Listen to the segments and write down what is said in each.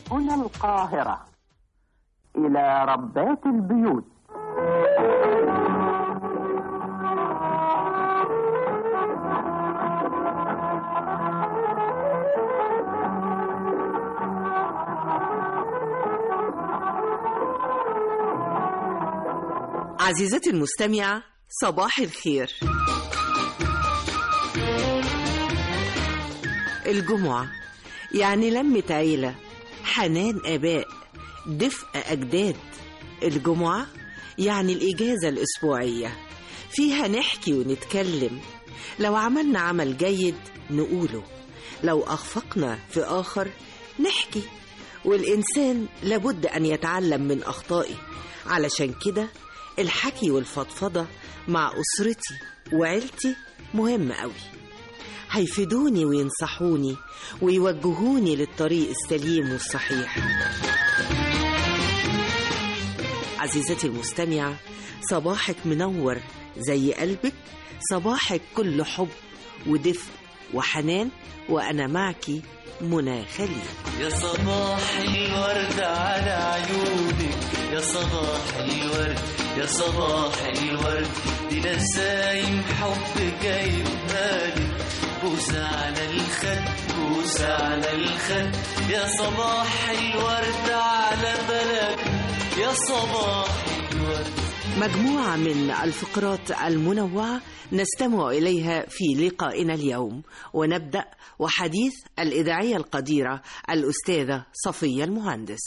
هنا القاهرة إلى ربات البيوت عزيزتي المستمعة صباح الخير الجمعة يعني لمة عيلة حنان آباء دفء أجداد الجمعة يعني الإجازة الأسبوعية فيها نحكي ونتكلم لو عملنا عمل جيد نقوله لو أخفقنا في آخر نحكي والإنسان لابد أن يتعلم من أخطائه علشان كده الحكي والفضفضة مع أسرتي وعيلتي مهم قوي هيفيدوني وينصحوني ويوجهوني للطريق السليم والصحيح عزيزتي المستمعة صباحك منور زي قلبك صباحك كله حب ودفء وحنان وأنا معك منى خليل يا صباح الورد على عيونك يا صباح الورد يا صباح الورد دي نسايم حب جايبها لي بوسة على الخد بوسة على الخد يا صباح الورد على بلدنا يا صباح الورد مجموعة من الفقرات المنوعة نستمع إليها في لقائنا اليوم ونبدأ وحديث الإذاعية القديرة الأستاذة صفية المهندس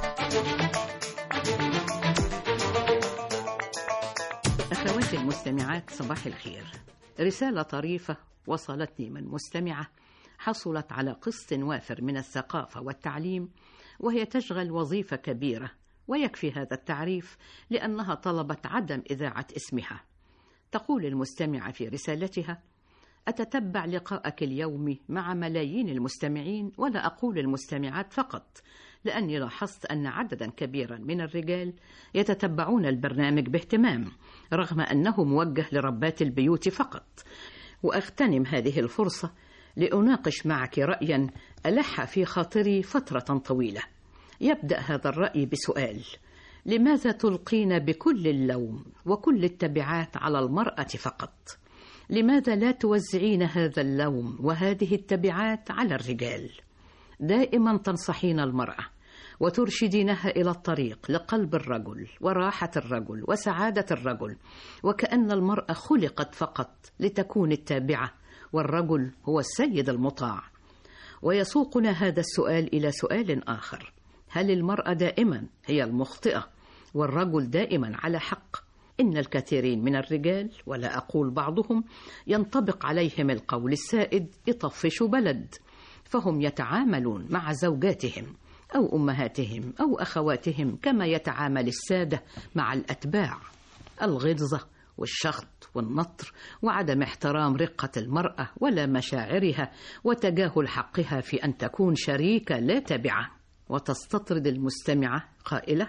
أخواتي المستمعات صباح الخير رسالة طريفة وصلتني من مستمعة حصلت على قسط وافر من الثقافة والتعليم وهي تشغل وظيفة كبيرة ويكفي هذا التعريف لأنها طلبت عدم إذاعة اسمها تقول المستمعة في رسالتها أتتبع لقاءك اليومي مع ملايين المستمعين ولا أقول المستمعات فقط لأني لاحظت أن عددا كبيرا من الرجال يتتبعون البرنامج باهتمام رغم أنه موجه لربات البيوت فقط وأغتنم هذه الفرصة لأناقش معك رأيا ألح في خاطري فترة طويلة يبدأ هذا الرأي بسؤال لماذا تلقين بكل اللوم وكل التبعات على المرأة فقط؟ لماذا لا توزعين هذا اللوم وهذه التبعات على الرجال؟ دائما تنصحين المرأة وترشدينها إلى الطريق لقلب الرجل وراحة الرجل وسعادة الرجل وكأن المرأة خلقت فقط لتكون التابعة والرجل هو السيد المطاع ويسوقنا هذا السؤال إلى سؤال آخر هل المرأة دائما هي المخطئة والرجل دائما على حق إن الكثيرين من الرجال ولا أقول بعضهم ينطبق عليهم القول السائد يطفشوا بلد فهم يتعاملون مع زوجاتهم أو أمهاتهم أو أخواتهم كما يتعامل السادة مع الأتباع الغلظة والشخط والنطر وعدم احترام رقة المرأة ولا مشاعرها وتجاهل حقها في أن تكون شريكة لا تبعة وتستطرد المستمعة قائلة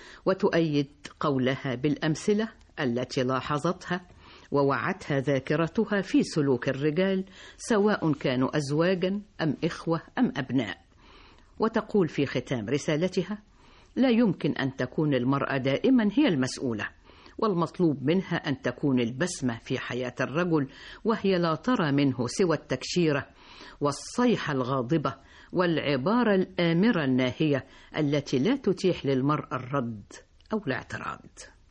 وتؤيد قولها بالأمثلة التي لاحظتها ووعتها ذاكرتها في سلوك الرجال سواء كانوا أزواجا أم إخوة أم أبناء وتقول في ختام رسالتها لا يمكن أن تكون المرأة دائما هي المسؤولة والمطلوب منها أن تكون البسمة في حياة الرجل وهي لا ترى منه سوى التكشيرة والصيحة الغاضبة والعبارة الآمرة الناهية التي لا تتيح للمرأة الرد أو الاعتراض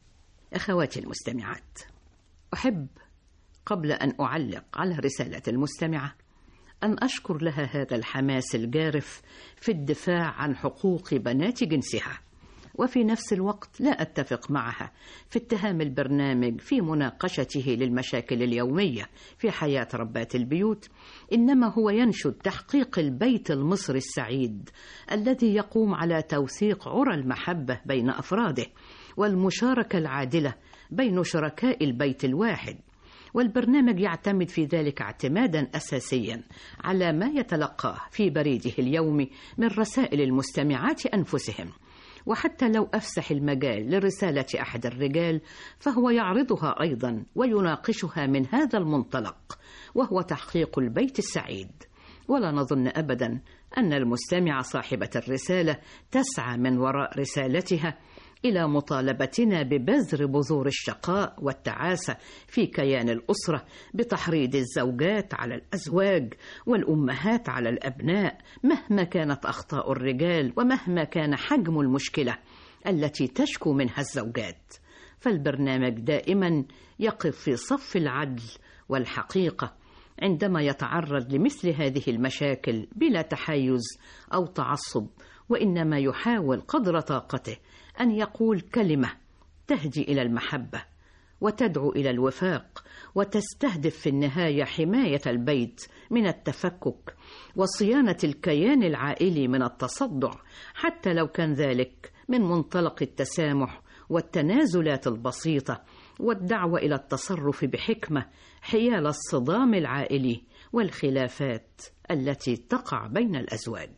أخواتي المستمعات أحب قبل أن أعلق على رسالة المستمعة أن أشكر لها هذا الحماس الجارف في الدفاع عن حقوق بنات جنسها وفي نفس الوقت لا أتفق معها في اتهام البرنامج في مناقشته للمشاكل اليومية في حياة ربات البيوت إنما هو ينشد تحقيق البيت المصري السعيد الذي يقوم على توثيق عرى المحبة بين أفراده والمشاركة العادلة بين شركاء البيت الواحد والبرنامج يعتمد في ذلك اعتمادا اساسيا على ما يتلقاه في بريده اليومي من رسائل المستمعات انفسهم وحتى لو افسح المجال لرساله احد الرجال فهو يعرضها ايضا ويناقشها من هذا المنطلق وهو تحقيق البيت السعيد ولا نظن ابدا أن المستمعة صاحبة الرسالة تسعى من وراء رسالتها إلى مطالبتنا ببذر بذور الشقاء والتعاسة في كيان الأسرة بتحريض الزوجات على الأزواج والأمهات على الأبناء مهما كانت أخطاء الرجال ومهما كان حجم المشكلة التي تشكو منها الزوجات فالبرنامج دائما يقف في صف العدل والحقيقة عندما يتعرض لمثل هذه المشاكل بلا تحيز أو تعصب وإنما يحاول قدر طاقته أن يقول كلمة تهدي إلى المحبة وتدعو إلى الوفاق وتستهدف في النهاية حماية البيت من التفكك وصيانة الكيان العائلي من التصدع حتى لو كان ذلك من منطلق التسامح والتنازلات البسيطة والدعوة إلى التصرف بحكمة حيال الصدام العائلي والخلافات التي تقع بين الأزواج.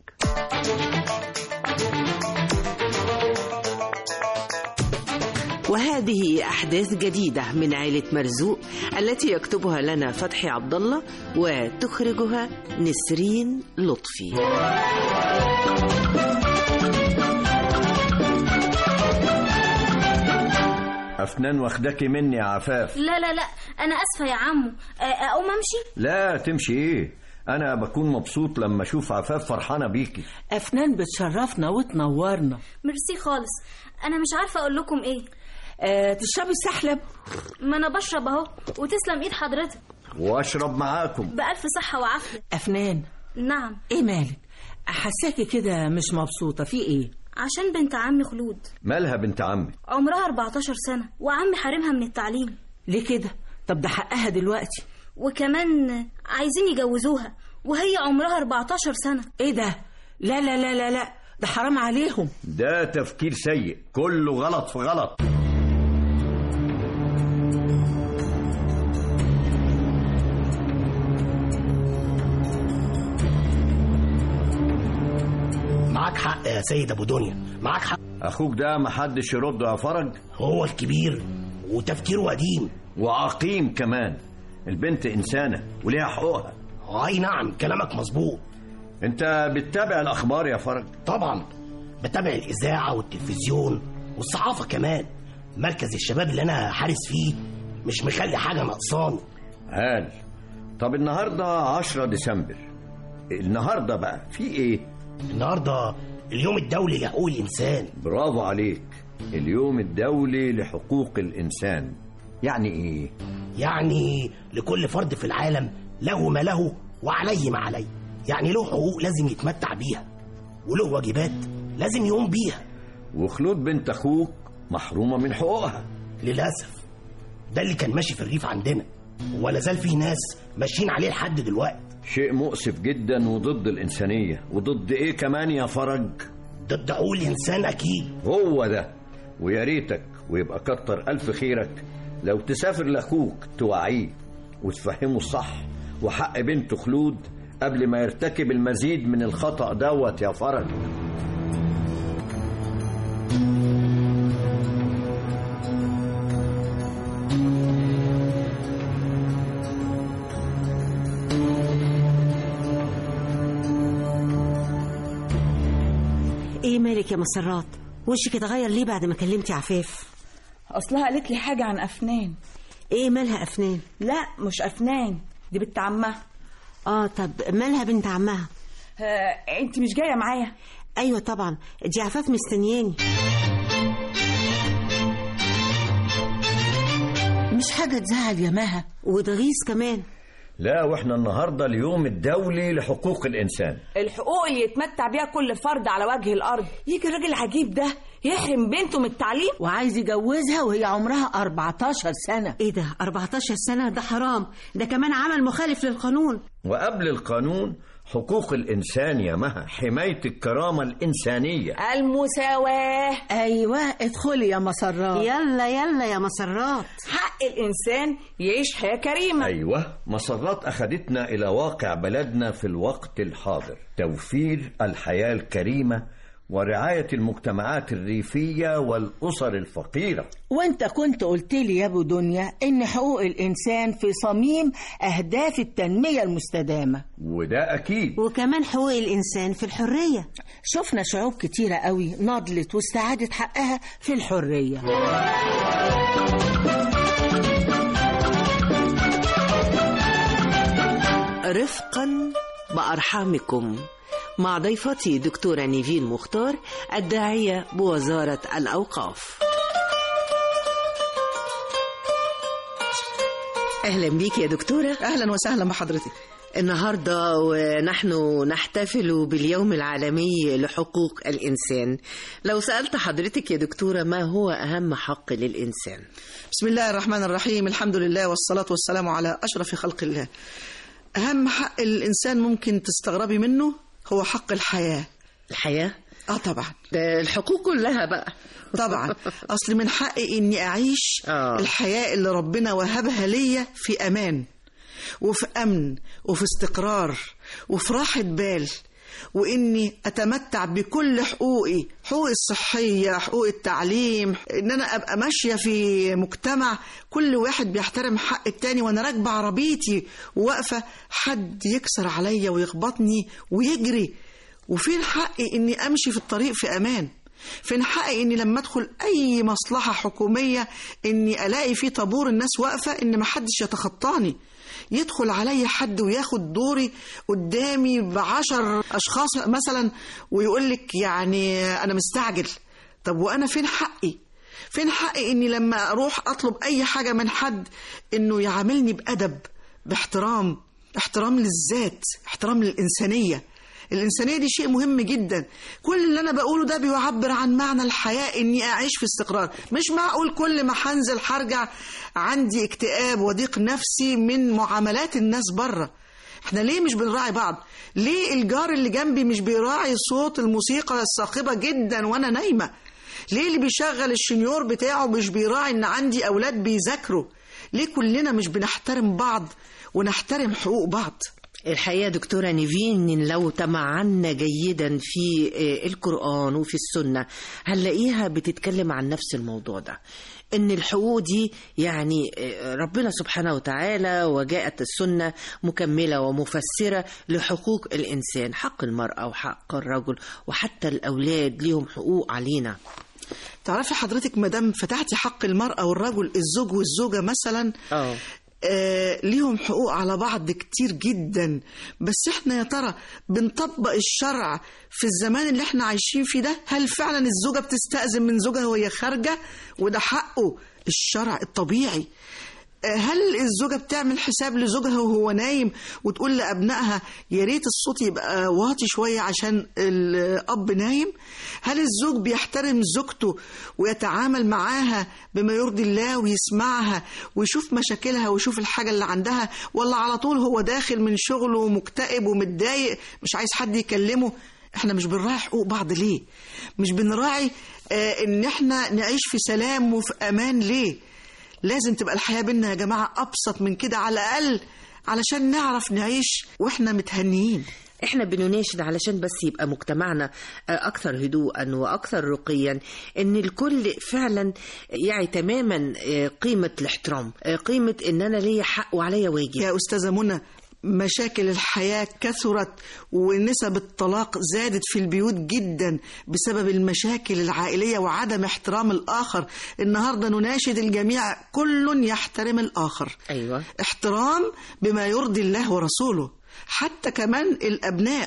وهذه أحداث جديدة من عائلة مرزوق التي يكتبها لنا فتحي عبد الله وتخرجها نسرين لطفي. أفنان واخداكي مني يا عفاف لا لا لا انا اسفه يا عمو أ- اقوم امشي لا تمشي ايه انا بكون مبسوط لما اشوف عفاف فرحانه بيكي أفنان بتشرفنا وتنورنا ميرسي خالص انا مش عارفه اقول لكم ايه أه تشربي السحلب ما انا بشرب اهو وتسلم ايد حضرتك واشرب معاكم بالف صحه وعافيه أفنان نعم إيه مالك حساكي كده مش مبسوطة في إيه عشان بنت عمي خلود مالها بنت عمي عمرها 14 سنه وعمي حارمها من التعليم ليه كده طب ده حقها دلوقتي وكمان عايزين يجوزوها وهي عمرها 14 سنه إيه ده لا لا لا لا لا ده حرام عليهم ده تفكير سيء كله غلط في غلط معاك حق يا سيد ابو دنيا معاك حق اخوك ده محدش يرده يا فرج هو الكبير وتفكيره قديم وعقيم كمان البنت انسانه وليها حقوقها اي نعم كلامك مظبوط انت بتتابع الاخبار يا فرج طبعا بتابع الاذاعه والتلفزيون والصحافه كمان مركز الشباب اللي انا حارس فيه مش مخلي حاجه نقصاني هال طب النهارده 10 ديسمبر النهارده بقى في ايه النهارده اليوم الدولي لحقوق الانسان برافو عليك اليوم الدولي لحقوق الانسان يعني ايه يعني لكل فرد في العالم له ما له وعليه ما عليه يعني له حقوق لازم يتمتع بيها وله واجبات لازم يقوم بيها وخلود بنت اخوك محرومه من حقوقها للأسف ده اللي كان ماشي في الريف عندنا ولا زال في ناس ماشيين عليه لحد دلوقتي شيء مؤسف جدا وضد الإنسانية وضد إيه كمان يا فرج ضد حقوق الإنسان أكيد هو ده ويا ريتك ويبقى كتر ألف خيرك لو تسافر لأخوك توعيه وتفهمه الصح وحق بنته خلود قبل ما يرتكب المزيد من الخطأ دوت يا فرج ايه مالك يا مسرات وشك اتغير ليه بعد ما كلمتي عفاف اصلها قالت لي حاجه عن افنان ايه مالها افنان لا مش افنان دي بنت عمها اه طب مالها بنت عمها آه، انت مش جايه معايا ايوه طبعا دي عفاف مستنياني مش حاجة تزعل يا مها وتغيظ كمان لا واحنا النهارده اليوم الدولي لحقوق الإنسان الحقوق اللي يتمتع بيها كل فرد على وجه الارض يجي الراجل العجيب ده يحرم بنته من التعليم وعايز يجوزها وهي عمرها 14 سنة ايه ده 14 سنة ده حرام ده كمان عمل مخالف للقانون وقبل القانون حقوق الإنسان يا مها حماية الكرامة الإنسانية المساواه أيوة ادخلي يا مسرات يلا يلا يا مسرات حق الانسان يعيش حياه كريمه أيوة مسرات أخذتنا إلى واقع بلدنا في الوقت الحاضر توفير الحياة الكريمة ورعاية المجتمعات الريفية والأسر الفقيرة وانت كنت قلت لي يا ابو دنيا ان حقوق الانسان في صميم اهداف التنميه المستدامه وده أكيد وكمان حقوق الإنسان في الحرية شفنا شعوب كتيره قوي نضلت واستعادت حقها في الحريه رفقا بأرحامكم مع ضيفتي دكتورة نيفين مختار الداعية بوزارة الأوقاف أهلا بيك يا دكتورة أهلا وسهلا بحضرتك النهاردة ونحن نحتفل باليوم العالمي لحقوق الإنسان لو سألت حضرتك يا دكتورة ما هو أهم حق للإنسان بسم الله الرحمن الرحيم الحمد لله والصلاة والسلام على أشرف خلق الله أهم حق الإنسان ممكن تستغربي منه هو حق الحياة الحياة؟ آه طبعا ده الحقوق كلها بقى طبعا أصل من حقي إني أعيش آه. الحياة اللي ربنا وهبها ليا في أمان وفي أمن وفي استقرار وفي راحة بال وإني أتمتع بكل حقوقي حقوقي الصحية حقوق التعليم إن أنا أبقى ماشية في مجتمع كل واحد بيحترم حق التاني وأنا راكبة عربيتي وواقفة حد يكسر عليا ويخبطني ويجري وفين حقي إني أمشي في الطريق في أمان فين حقي اني لما ادخل اي مصلحه حكوميه اني الاقي في طابور الناس واقفه ان محدش يتخطاني يدخل علي حد وياخد دوري قدامي بعشر اشخاص مثلا ويقول لك يعني انا مستعجل طب وانا فين حقي فين حقي اني لما اروح اطلب اي حاجه من حد انه يعاملني بادب باحترام احترام للذات احترام للانسانيه الإنسانية دي شيء مهم جدا كل اللي أنا بقوله ده بيعبر عن معنى الحياة إني أعيش في استقرار مش معقول كل ما هنزل هرجع عندي اكتئاب وضيق نفسي من معاملات الناس بره احنا ليه مش بنراعي بعض ليه الجار اللي جنبي مش بيراعي صوت الموسيقى الصاخبة جدا وأنا نايمة ليه اللي بيشغل الشنيور بتاعه مش بيراعي إن عندي أولاد بيذاكروا ليه كلنا مش بنحترم بعض ونحترم حقوق بعض الحقيقة دكتورة نيفين لو تمعنا جيدا في القرآن وفي السنة هنلاقيها بتتكلم عن نفس الموضوع ده ان الحقوق دي يعني ربنا سبحانه وتعالى وجاءت السنة مكملة ومفسرة لحقوق الإنسان حق المرأة وحق الرجل وحتى الأولاد ليهم حقوق علينا تعرفي حضرتك مدام فتحتي حق المرأة والرجل الزوج والزوجة مثلا اه آه ليهم حقوق على بعض كتير جدا بس احنا يا ترى بنطبق الشرع في الزمان اللي احنا عايشين فيه ده هل فعلا الزوجة بتستأذن من زوجها وهي خارجة وده حقه الشرع الطبيعي آه هل الزوجة بتعمل حساب لزوجها وهو نايم وتقول لأبنائها يا ريت الصوت يبقى واطي شوية عشان الأب نايم هل الزوج بيحترم زوجته ويتعامل معاها بما يرضي الله ويسمعها ويشوف مشاكلها ويشوف الحاجة اللي عندها ولا على طول هو داخل من شغله مكتئب ومتضايق مش عايز حد يكلمه احنا مش بنراعي حقوق بعض ليه مش بنراعي اه ان احنا نعيش في سلام وفي امان ليه لازم تبقى الحياة بينا يا جماعة أبسط من كده على الأقل علشان نعرف نعيش وإحنا متهنيين احنا بنناشد علشان بس يبقى مجتمعنا اكثر هدوءا واكثر رقيا ان الكل فعلا يعي تماما قيمه الاحترام قيمه ان انا ليا حق وعليا واجب يا استاذه منى مشاكل الحياة كثرت ونسب الطلاق زادت في البيوت جدا بسبب المشاكل العائلية وعدم احترام الآخر النهاردة نناشد الجميع كل يحترم الآخر أيوة. احترام بما يرضي الله ورسوله حتى كمان الأبناء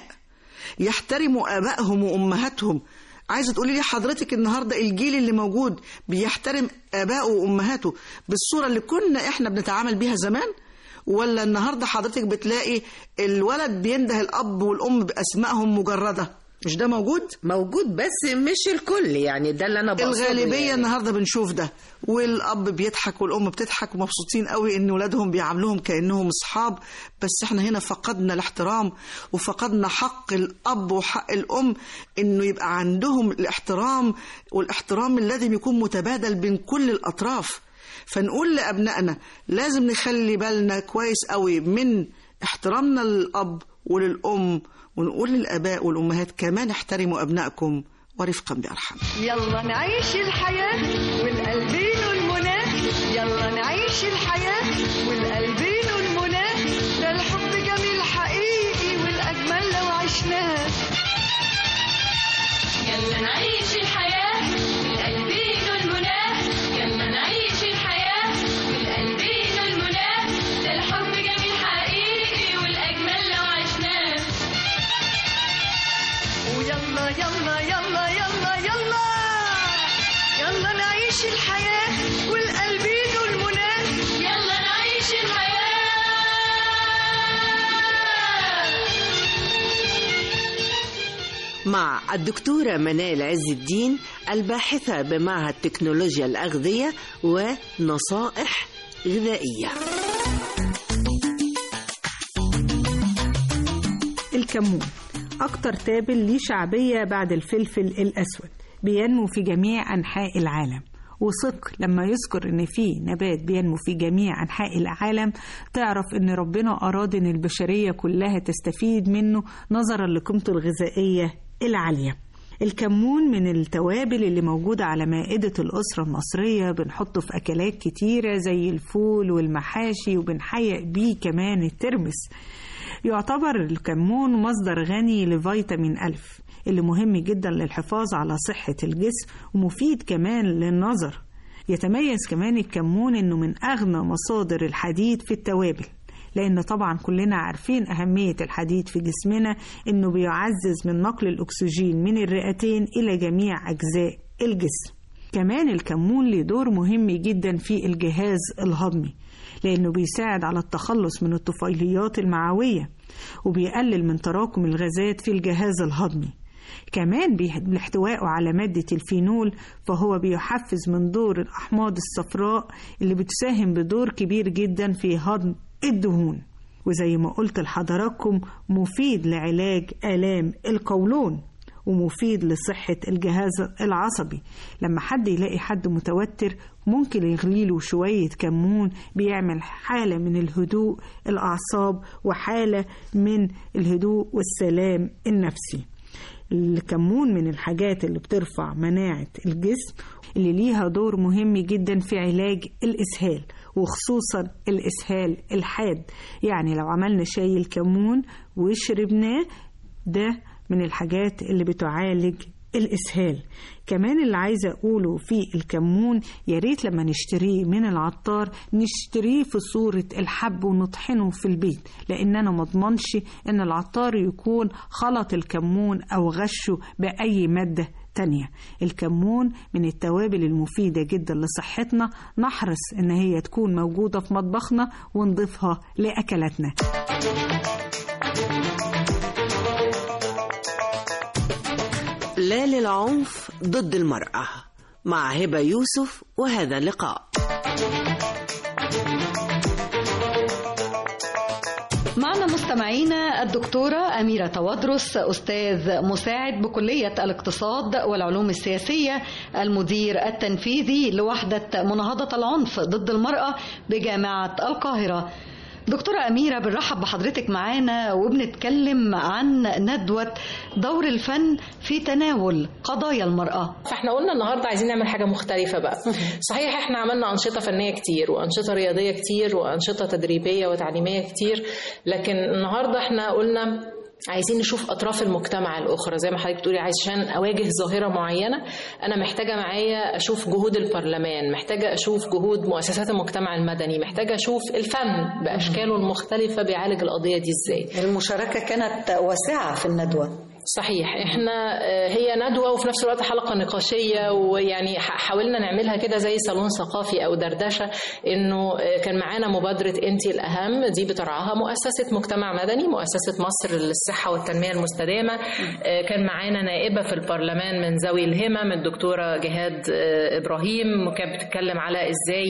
يحترموا آبائهم وأمهاتهم عايزة تقولي لي حضرتك النهاردة الجيل اللي موجود بيحترم آبائه وأمهاته بالصورة اللي كنا إحنا بنتعامل بيها زمان ولا النهارده حضرتك بتلاقي الولد بينده الاب والام باسمائهم مجرده مش ده موجود موجود بس مش الكل يعني ده اللي انا بقصده الغالبيه يعني. النهارده بنشوف ده والاب بيضحك والام بتضحك ومبسوطين قوي ان ولادهم بيعاملوهم كانهم اصحاب بس احنا هنا فقدنا الاحترام وفقدنا حق الاب وحق الام انه يبقى عندهم الاحترام والاحترام لازم يكون متبادل بين كل الاطراف فنقول لأبنائنا لازم نخلي بالنا كويس قوي من احترامنا للأب وللأم ونقول للآباء والأمهات كمان احترموا أبنائكم ورفقا بأرحم يلا نعيش الحياة والقلبين المنى يلا نعيش الحياة والقلبين المنى ده الحب جميل حقيقي والأجمل لو عشناه يلا نعيش الحياة والقلبين المنى يلا نعيش الحياة والقلبين المنى ده الحب جميل حقيقي والأجمل لو عشناه ويلا يلا يلا يلا يلا يلا نعيش الحياة والقلبين المنى يلا نعيش الحياة مع الدكتورة منال عز الدين الباحثة بمعهد تكنولوجيا الأغذية ونصائح غذائية الكمون أكتر تابل ليه شعبية بعد الفلفل الأسود بينمو في جميع أنحاء العالم وصدق لما يذكر ان في نبات بينمو في جميع انحاء العالم تعرف ان ربنا اراد ان البشريه كلها تستفيد منه نظرا لقيمته الغذائيه العاليه الكمون من التوابل اللي موجودة على مائدة الأسرة المصرية بنحطه في أكلات كتيرة زي الفول والمحاشي وبنحيق بيه كمان الترمس يعتبر الكمون مصدر غني لفيتامين ألف اللي مهم جدا للحفاظ على صحة الجسم ومفيد كمان للنظر يتميز كمان الكمون انه من اغنى مصادر الحديد في التوابل لان طبعا كلنا عارفين اهمية الحديد في جسمنا انه بيعزز من نقل الاكسجين من الرئتين الى جميع اجزاء الجسم كمان الكمون له دور مهم جدا في الجهاز الهضمي لانه بيساعد على التخلص من الطفيليات المعوية وبيقلل من تراكم الغازات في الجهاز الهضمي كمان باحتوائه على مادة الفينول فهو بيحفز من دور الأحماض الصفراء اللي بتساهم بدور كبير جدا في هضم الدهون وزي ما قلت لحضراتكم مفيد لعلاج آلام القولون ومفيد لصحة الجهاز العصبي لما حد يلاقي حد متوتر ممكن يغليله شوية كمون بيعمل حالة من الهدوء الأعصاب وحالة من الهدوء والسلام النفسي الكمون من الحاجات اللي بترفع مناعة الجسم اللي ليها دور مهم جدا في علاج الإسهال وخصوصا الإسهال الحاد يعني لو عملنا شاي الكمون وشربناه ده من الحاجات اللي بتعالج الإسهال كمان اللي عايزة أقوله في الكمون يا ريت لما نشتريه من العطار نشتريه في صورة الحب ونطحنه في البيت لأن أنا مضمنش إن العطار يكون خلط الكمون أو غشه بأي مادة تانية الكمون من التوابل المفيدة جدا لصحتنا نحرص إن هي تكون موجودة في مطبخنا ونضيفها لأكلاتنا لا للعنف ضد المرأة مع هبة يوسف وهذا اللقاء معنا مستمعينا الدكتورة أميرة توادرس أستاذ مساعد بكلية الاقتصاد والعلوم السياسية المدير التنفيذي لوحدة مناهضة العنف ضد المرأة بجامعة القاهرة دكتورة أميرة بنرحب بحضرتك معانا وبنتكلم عن ندوة دور الفن في تناول قضايا المرأة فاحنا قلنا النهارده عايزين نعمل حاجه مختلفه بقى صحيح احنا عملنا انشطه فنيه كتير وانشطه رياضيه كتير وانشطه تدريبيه وتعليميه كتير لكن النهارده احنا قلنا عايزين نشوف اطراف المجتمع الاخرى زي ما حضرتك بتقولي عشان اواجه ظاهره معينه انا محتاجه معايا اشوف جهود البرلمان محتاجه اشوف جهود مؤسسات المجتمع المدني محتاجه اشوف الفن باشكاله المختلفه بيعالج القضيه دي ازاي المشاركة كانت واسعة في الندوة صحيح احنا آه، هي ندوه وفي نفس الوقت حلقه نقاشيه ويعني ح- حاولنا نعملها كده زي صالون ثقافي او دردشه انه آه، كان معانا مبادره انت الاهم دي بترعاها مؤسسه مجتمع مدني مؤسسه مصر للصحه والتنميه المستدامه آه، كان معانا نائبه في البرلمان من ذوي الهمم الدكتوره جهاد آه، ابراهيم وكانت بتتكلم على ازاي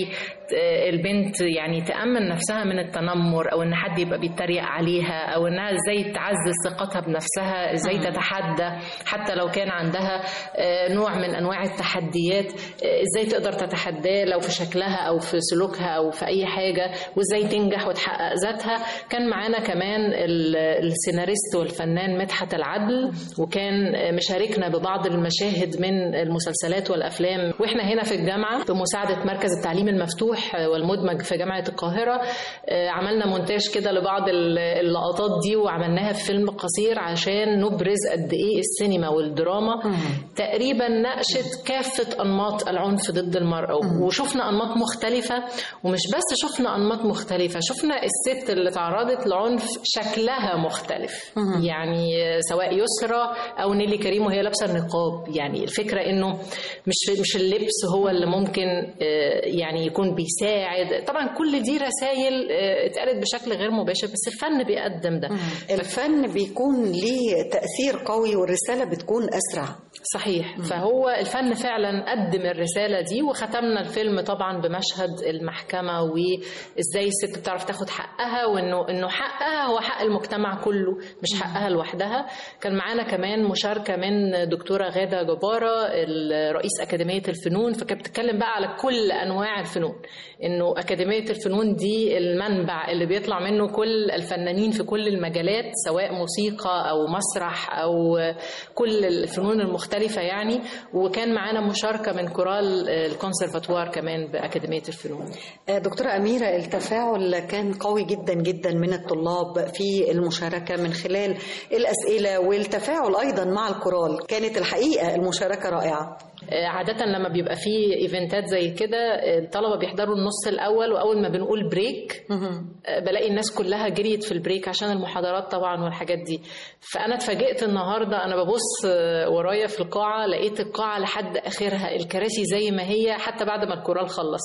آه، البنت يعني تأمن نفسها من التنمر أو إن حد يبقى بيتريق عليها أو إنها إزاي تعزز ثقتها بنفسها إزاي مم. تتحدى حتى لو كان عندها آه، نوع من أنواع التحديات آه، إزاي تقدر تتحداه لو في شكلها أو في سلوكها أو في أي حاجة وإزاي تنجح وتحقق ذاتها كان معانا كمان ال- السيناريست والفنان مدحت العدل وكان آه، مشاركنا ببعض المشاهد من المسلسلات والأفلام وإحنا هنا في الجامعة بمساعدة مركز التعليم المفتوح آه، والمدمج في جامعة القاهرة آه، عملنا مونتاج كده لبعض ال- اللقطات دي وعملناها في فيلم قصير عشان نبرز قد إيه السينما والدراما تقريبا ناقشت كافة أنماط العنف ضد المرأة وشفنا أنماط مختلفة ومش بس شفنا أنماط مختلفة شفنا الست اللي تعرضت لعنف شكلها مختلف يعني سواء يسرى أو نيلي كريم وهي لابسة النقاب يعني الفكرة إنه مش مش اللبس هو اللي ممكن آه، يعني يكون بيساعد طبعا كل دي رسائل آه، اتقالت بشكل غير مباشر بس الفن بيقدم ده الفن بيكون ليه تأثير قوي والرسالة بتكون أسرع صحيح فهو الفن فعلا قدم الرسالة دي وختمنا الفيلم طبعا بمشهد المحكمة وازاي الست بتعرف تاخد حقها وانه انه حقها هو حق المجتمع كله مش حقها لوحدها كان معانا كمان مشاركة من دكتورة غادة جبارة ال- رئيس أكاديمية الفنون فكانت بتتكلم بقى على كل أنواع الفنون انه أكاديمية الفنون دي المنبع اللي بيطلع منه كل الفنانين في كل المجالات سواء موسيقى أو مسرح أو كل الفنون المختلفة يعني وكان معانا مشاركة من كورال الكونسرفاتوار كمان بأكاديمية الفنون آه، دكتورة أميرة التفاعل كان قوي جدا جدا من الطلاب في المشاركة من خلال الأسئلة والتفاعل أيضا مع الكورال كانت الحقيقة المشاركة رائعة آه، عادة لما بيبقى في ايفنتات زي كده آه، الطلبة بيحضروا النص الأول وأول ما بنقول بريك آه، بلاقي الناس كلها جريت في البريك عشان المحاضرات طبعا والحاجات دي فأنا اتفاجئت النهاردة أنا ببص آه، ورايا في القاعة لقيت القاعة لحد آخرها الكراسي زي ما هي حتى بعد ما الكورال خلص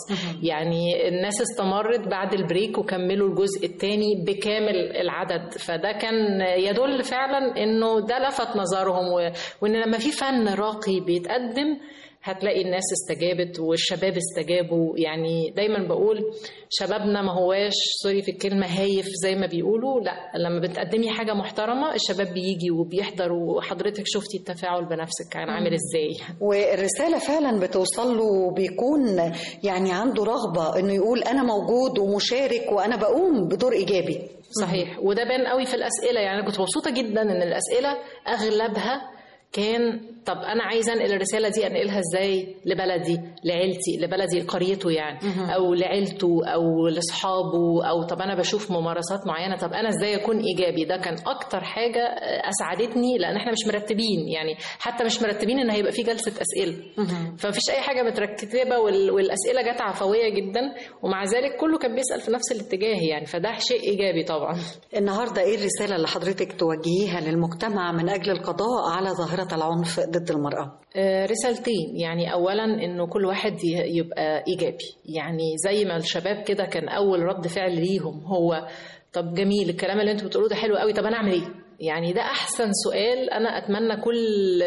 يعني الناس استمرت بعد البريك وكملوا الجزء الثاني بكامل العدد فده كان يدل فعلا انه ده لفت نظرهم و... وان لما في فن راقي بيتقدم هتلاقي الناس استجابت والشباب استجابوا يعني دايما بقول شبابنا ما هواش سوري في الكلمة هايف زي ما بيقولوا لا لما بتقدمي حاجة محترمة الشباب بيجي وبيحضر وحضرتك شفتي التفاعل بنفسك كان عامل ازاي والرسالة فعلا بتوصل له وبيكون يعني عنده رغبة انه يقول انا موجود ومشارك وانا بقوم بدور ايجابي صحيح وده بان قوي في الاسئله يعني أنا كنت مبسوطه جدا ان الاسئله اغلبها كان طب انا عايزه انقل الرساله دي انقلها ازاي لبلدي لعيلتي لبلدي لقريته يعني مهم. او لعيلته او لاصحابه او طب انا بشوف ممارسات معينه طب انا ازاي اكون ايجابي ده كان اكتر حاجه اسعدتني لان احنا مش مرتبين يعني حتى مش مرتبين ان هيبقى في جلسه اسئله فمفيش اي حاجه مترتبه وال- والاسئله جت عفويه جدا ومع ذلك كله كان بيسال في نفس الاتجاه يعني فده شيء ايجابي طبعا النهاردة ايه الرسالة اللي حضرتك توجهيها للمجتمع من اجل القضاء على ظاهرة العنف ضد المرأة آه، رسالتين يعني اولا انه كل واحد ي- يبقى ايجابي يعني زي ما الشباب كده كان اول رد فعل ليهم هو طب جميل الكلام اللي انتوا بتقولوه ده حلو قوي طب انا اعمل ايه يعني ده احسن سؤال انا اتمنى كل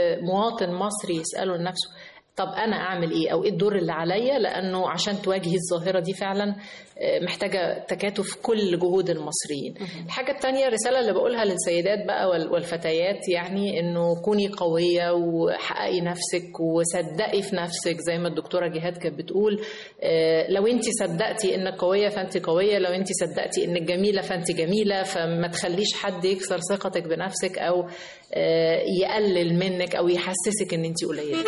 مواطن مصري يساله لنفسه طب انا اعمل ايه او ايه الدور اللي عليا لانه عشان تواجهي الظاهره دي فعلا آه، محتاجه تكاتف كل جهود المصريين الحاجه الثانيه الرساله اللي بقولها للسيدات بقى وال- والفتيات يعني انه كوني قويه وحققي نفسك وصدقي في نفسك زي ما الدكتوره جهاد كانت بتقول آه، لو انت صدقتي انك قويه فانت قويه لو انت صدقتي انك جميله فانت جميله فما تخليش حد يكسر ثقتك بنفسك او آه، يقلل منك او يحسسك ان انت قليله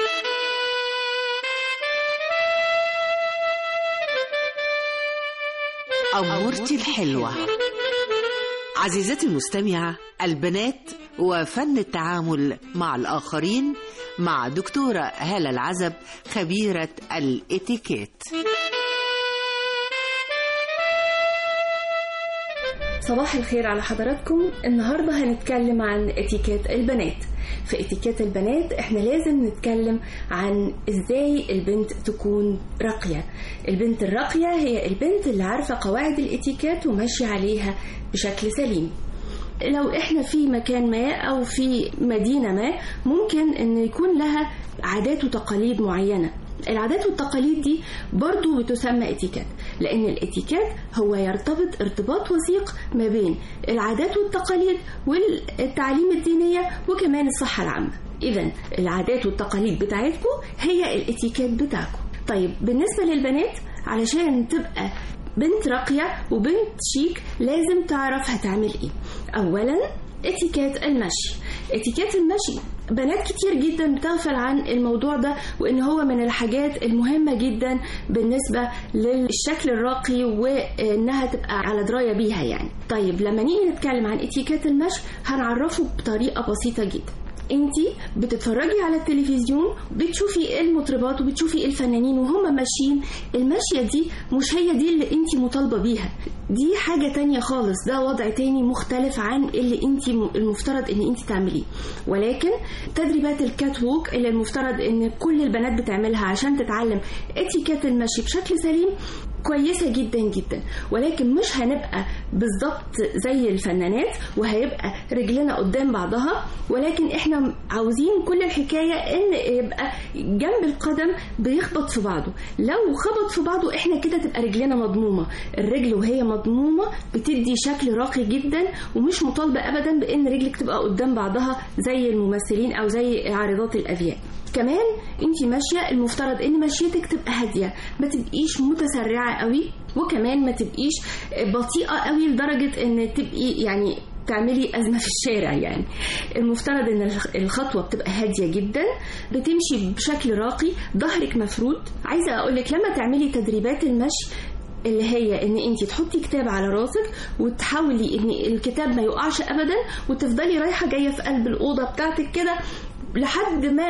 أمورتي الحلوة عزيزتي المستمعة البنات وفن التعامل مع الآخرين مع دكتورة هالة العزب خبيرة الاتيكيت صباح الخير على حضراتكم النهاردة هنتكلم عن اتيكيت البنات في اتيكيت البنات احنا لازم نتكلم عن ازاي البنت تكون راقية البنت الراقية هي البنت اللي عارفة قواعد الاتيكيت وماشية عليها بشكل سليم لو احنا في مكان ما او في مدينة ما ممكن ان يكون لها عادات وتقاليد معينة العادات والتقاليد دي برضو بتسمى اتيكات لان الاتيكات هو يرتبط ارتباط وثيق ما بين العادات والتقاليد والتعليم الدينية وكمان الصحة العامة اذا العادات والتقاليد بتاعتكم هي الاتيكات بتاعكم طيب بالنسبة للبنات علشان تبقى بنت راقية وبنت شيك لازم تعرف هتعمل ايه اولا اتيكات المشي اتيكات المشي بنات كتير جدا بتغفل عن الموضوع ده وان هو من الحاجات المهمة جدا بالنسبة للشكل الراقي وانها تبقى على دراية بيها يعني طيب لما نيجي نتكلم عن اتيكات المشي هنعرفه بطريقة بسيطة جدا انتي بتتفرجي على التلفزيون بتشوفي المطربات وبتشوفي الفنانين وهم ماشيين الماشية دي مش هي دي اللي انتي مطالبة بيها دي حاجة تانية خالص ده وضع تاني مختلف عن اللي انتي المفترض ان انتي تعمليه ولكن تدريبات الكات ووك اللي المفترض ان كل البنات بتعملها عشان تتعلم اتيكات المشي بشكل سليم كويسة جدا جدا ولكن مش هنبقى بالظبط زي الفنانات وهيبقى رجلنا قدام بعضها ولكن احنا عاوزين كل الحكاية ان يبقى جنب القدم بيخبط في بعضه لو خبط في بعضه احنا كده تبقى رجلنا مضمومة الرجل وهي مضمومة بتدي شكل راقي جدا ومش مطالبة ابدا بان رجلك تبقى قدام بعضها زي الممثلين او زي عارضات الازياء كمان انت ماشيه المفترض ان مشيتك تبقى هاديه ما تبقيش متسرعه قوي وكمان ما تبقيش بطيئه قوي لدرجه ان تبقي يعني تعملي أزمة في الشارع يعني المفترض ان الخطوة بتبقى هادية جدا بتمشي بشكل راقي ظهرك مفرود عايزة اقولك لما تعملي تدريبات المشي اللي هي ان انت تحطي كتاب على راسك وتحاولي ان الكتاب ما يقعش ابدا وتفضلي رايحه جايه في قلب الاوضه بتاعتك كده لحد ما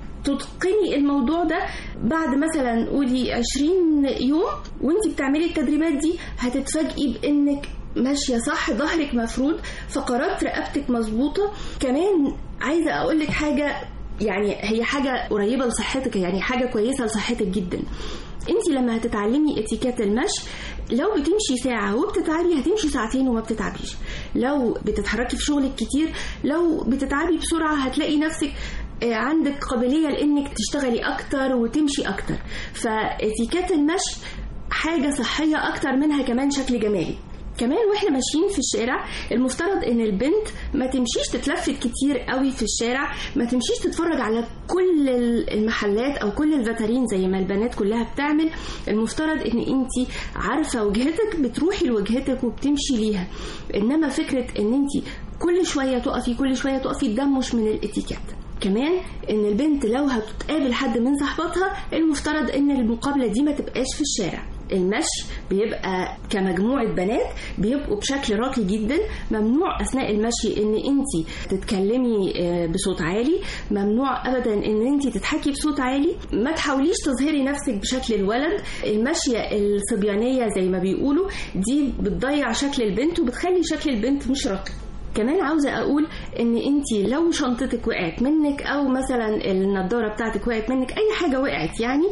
تتقني الموضوع ده بعد مثلا قولي 20 يوم وانت بتعملي التدريبات دي هتتفاجئي بانك ماشيه صح ظهرك مفرود فقرات رقبتك مظبوطه كمان عايزه اقول لك حاجه يعني هي حاجه قريبه لصحتك يعني حاجه كويسه لصحتك جدا انت لما هتتعلمي اتيكات المشي لو بتمشي ساعة وبتتعبي هتمشي ساعتين وما بتتعبيش لو بتتحركي في شغلك كتير لو بتتعبي بسرعة هتلاقي نفسك عندك قابلية لانك تشتغلي اكتر وتمشي اكتر فاتيكات المشي حاجة صحية اكتر منها كمان شكل جمالي كمان واحنا ماشيين في الشارع المفترض ان البنت ما تمشيش تتلفت كتير قوي في الشارع ما تمشيش تتفرج على كل المحلات او كل الفاترين زي ما البنات كلها بتعمل المفترض ان انت عارفه وجهتك بتروحي لوجهتك وبتمشي ليها انما فكره ان انت كل شويه تقفي كل شويه تقفي ده مش من الاتيكيت كمان ان البنت لو هتقابل حد من صحباتها المفترض ان المقابله دي ما تبقاش في الشارع المشي بيبقى كمجموعة بنات بيبقوا بشكل راقي جدا ممنوع أثناء المشي إن أنت تتكلمي بصوت عالي ممنوع أبدا إن أنت تضحكي بصوت عالي ما تحاوليش تظهري نفسك بشكل الولد المشية الصبيانية زي ما بيقولوا دي بتضيع شكل البنت وبتخلي شكل البنت مش راقي كمان عاوزة أقول إن أنت لو شنطتك وقعت منك أو مثلا النضارة بتاعتك وقعت منك أي حاجة وقعت يعني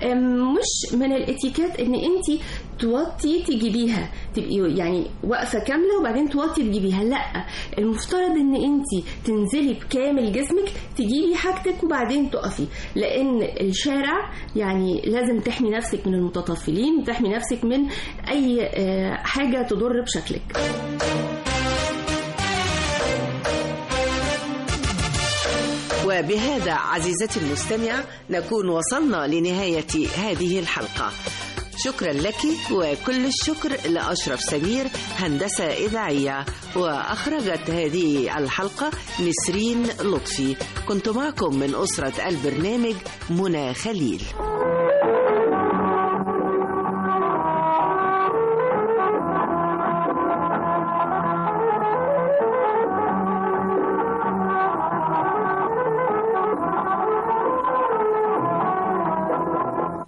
مش من الاتيكيت إن أنت توطي تجيبيها تبقي يعني واقفة كاملة وبعدين توطي تجيبيها لا المفترض إن أنت تنزلي بكامل جسمك تجيبي حاجتك وبعدين تقفي لأن الشارع يعني لازم تحمي نفسك من المتطفلين وتحمي نفسك من أي حاجة تضر بشكلك وبهذا عزيزتي المستمع نكون وصلنا لنهاية هذه الحلقة شكرا لك وكل الشكر لأشرف سمير هندسة إذاعية وأخرجت هذه الحلقة نسرين لطفي كنت معكم من أسرة البرنامج منى خليل